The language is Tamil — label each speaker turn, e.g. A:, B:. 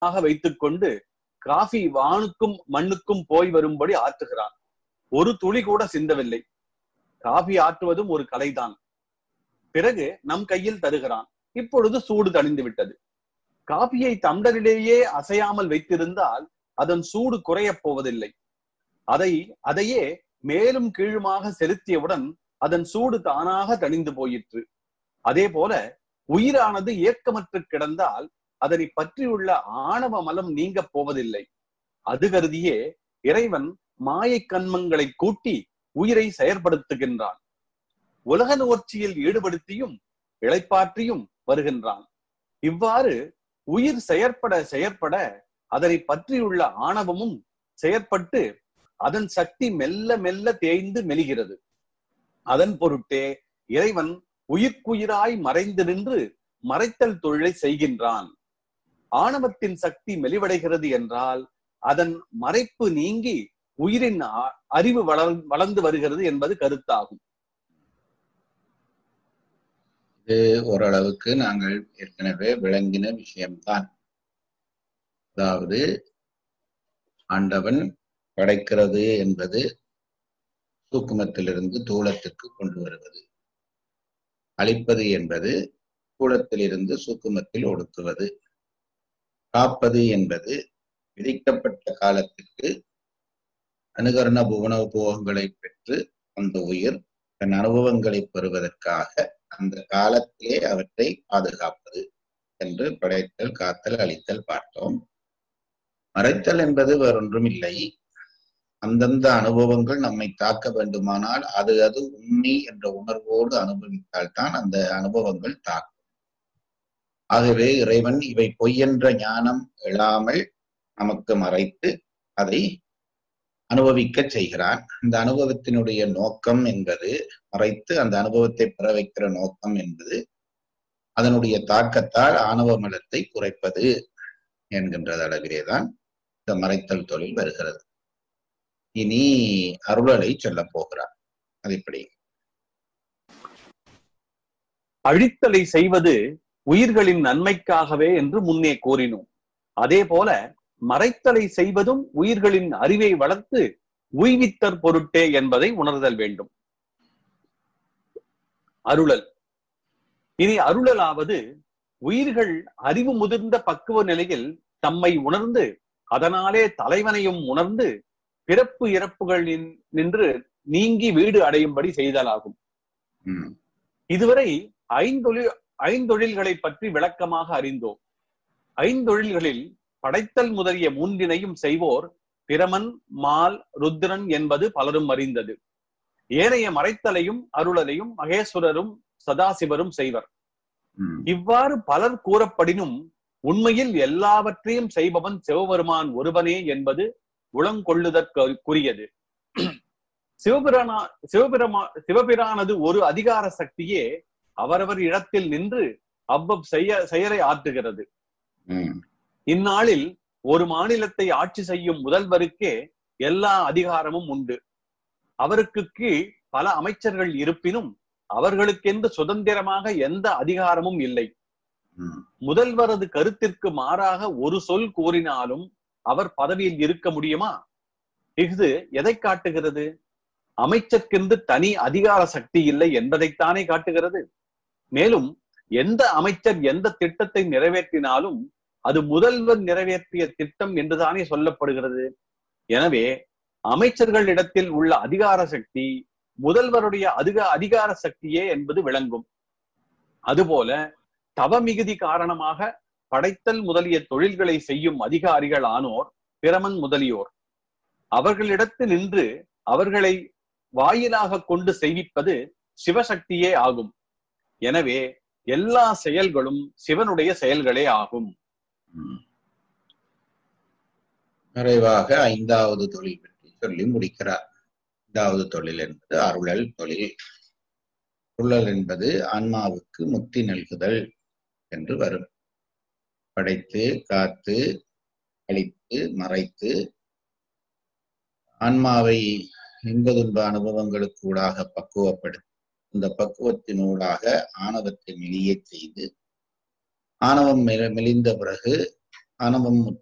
A: ஆக வைத்துக்கொண்டு காஃபி வானுக்கும் மண்ணுக்கும் போய் வரும்படி ஆற்றுகிறான் ஒரு துளி கூட சிந்தவில்லை காஃபி ஆற்றுவதும் ஒரு கலைதான் பிறகு நம் கையில் தருகிறான் இப்பொழுது சூடு தணிந்து விட்டது காபியை தம்டரிலேயே அசையாமல் வைத்திருந்தால் அதன் சூடு குறையப் போவதில்லை அதை அதையே மேலும் கீழுமாக செலுத்தியவுடன் அதன் சூடு தானாக தணிந்து போயிற்று அதே போல உயிரானது இயக்கமற்று கிடந்தால் அதனை பற்றியுள்ள ஆணவ மலம் நீங்க போவதில்லை அது கருதியே இறைவன் மாயை கண்மங்களை கூட்டி உயிரை செயற்படுத்துகின்றான் உலக நுகர்ச்சியில் ஈடுபடுத்தியும் இளைப்பாற்றியும் வருகின்றான் இவ்வாறு உயிர் செயற்பட செயற்பட அதனை பற்றியுள்ள ஆணவமும் செயற்பட்டு அதன் சக்தி மெல்ல மெல்ல தேய்ந்து மெலிகிறது அதன் பொருட்டே இறைவன் உயிர்க்குயிராய் மறைந்து நின்று மறைத்தல் தொழிலை செய்கின்றான் ஆணவத்தின் சக்தி மெலிவடைகிறது என்றால் அதன் மறைப்பு நீங்கி உயிரின் அ- அறிவு வளர் வளர்ந்து வருகிறது என்பது கருத்தாகும்
B: இது ஓரளவுக்கு நாங்கள் ஏற்கனவே விளங்கின விஷயம்தான் அதாவது ஆண்டவன் படைக்கிறது என்பது சூக்குமத்திலிருந்து தூளத்துக்கு கொண்டு வருவது அழிப்பது என்பது தூளத்திலிருந்து சூக்குமத்தில் ஒடுக்குவது காப்பது என்பது விதிக்கப்பட்ட காலத்திற்கு அனுகரண புவன போகங்களை பெற்று அந்த உயிர் தன் அனுபவங்களை பெறுவதற்காக அந்த காலத்திலே அவற்றை பாதுகாப்பது என்று படைத்தல் காத்தல் அழித்தல் பார்த்தோம் மறைத்தல் என்பது வேறொன்றும் இல்லை அந்தந்த அனுபவங்கள் நம்மை தாக்க வேண்டுமானால் அது அது உண்மை என்ற உணர்வோடு அனுபவித்தால்தான் அந்த அனுபவங்கள் தாக்கும் ஆகவே இறைவன் இவை பொய் என்ற ஞானம் எழாமல் நமக்கு மறைத்து அதை அனுபவிக்க செய்கிறான் அந்த அனுபவத்தினுடைய நோக்கம் என்பது மறைத்து அந்த அனுபவத்தை பெற வைக்கிற நோக்கம் என்பது அதனுடைய தாக்கத்தால் ஆணவ மலத்தை குறைப்பது என்கின்ற அளவிலேதான் இந்த மறைத்தல் தொழில் வருகிறது இனி அருளலை சொல்ல போகிறார் அது இப்படி
A: அழித்தலை செய்வது உயிர்களின் நன்மைக்காகவே என்று முன்னே கூறினோம் அதே போல மறைத்தலை செய்வதும் உயிர்களின் அறிவை வளர்த்து உய்வித்தற் பொருட்டே என்பதை உணர்தல் வேண்டும் அருளல் இனி அருளலாவது உயிர்கள் அறிவு முதிர்ந்த பக்குவ நிலையில் தம்மை உணர்ந்து அதனாலே தலைவனையும் உணர்ந்து பிறப்பு இறப்புகளின் நின்று நீங்கி வீடு அடையும்படி செய்தலாகும்
B: ம்,
A: இதுவரை ஐந்தொழில் ஐந்தொழில்களை பற்றி விளக்கமாக அறிந்தோம் ஐந்தொழில்களில் படைத்தல் முதலிய மூன்றினையும் செய்வோர் பிரமன் மால் ருத்ரன் என்பது பலரும் அறிந்தது ஏனைய மறைத்தலையும் அருளலையும் மகேஸ்வரரும் சதாசிவரும் செய்வர்
B: ம்,
A: இவ்வாறு பலர் கூறப்படினும் உண்மையில் எல்லாவற்றையும் செய்பவன் சிவபெருமான் ஒருவனே என்பது உளங்கொள்ளுதற்குரியது சிவபிரானா சிவபிரமா சிவபிரானது ஒரு அதிகார சக்தியே அவரவர் இடத்தில் நின்று அவ்வவ் செய்ய செயலை ஆற்றுகிறது
B: ம்,
A: இந்நாளில் ஒரு மாநிலத்தை ஆட்சி செய்யும் முதல்வருக்கே எல்லா அதிகாரமும் உண்டு அவருக்கு கீழ் பல அமைச்சர்கள் இருப்பினும் அவர்களுக்கென்று சுதந்திரமாக எந்த அதிகாரமும் இல்லை
B: ம்,
A: முதல்வரது கருத்திற்கு மாறாக ஒரு சொல் கூறினாலும் அவர் பதவியில் இருக்க முடியுமா இஃது எதை காட்டுகிறது அமைச்சர்க்கென்று தனி அதிகார சக்தி இல்லை என்பதைத்தானே காட்டுகிறது மேலும் எந்த அமைச்சர் எந்த திட்டத்தை நிறைவேற்றினாலும் அது முதல்வர் நிறைவேற்றிய திட்டம் என்றுதானே சொல்லப்படுகிறது எனவே அமைச்சர்களிடத்தில் உள்ள அதிகார சக்தி முதல்வருடைய அதிக அதிகார சக்தியே என்பது விளங்கும் அதுபோல தவ மிகுதி காரணமாக படைத்தல் முதலிய தொழில்களை செய்யும் அதிகாரிகள் ஆனோர் பிரமன் முதலியோர் அவர்களிடத்தில் நின்று அவர்களை வாயிலாக கொண்டு செய்விப்பது சிவசக்தியே ஆகும் எனவே எல்லா செயல்களும் சிவனுடைய செயல்களே ஆகும்
B: ம். நிறைவாக ஐந்தாவது தொழில் பற்றி சொல்லி முடிக்கிறார் ஐந்தாவது தொழில் என்பது அருளல் தொழில் அருளல் என்பது ஆன்மாவுக்கு முக்தி நல்குதல் என்று வரும் படைத்து காத்து அழித்து மறைத்து ஆன்மாவை இன்ப துன்ப அனுபவங்களுக்கு ஊடாக பக்குவப்படுத்தி இந்த பக்குவத்தினூடாக ஆணவத்தை மெலியச் செய்து ஆணவம் மெ- மெலிந்த பிறகு அனுபவம்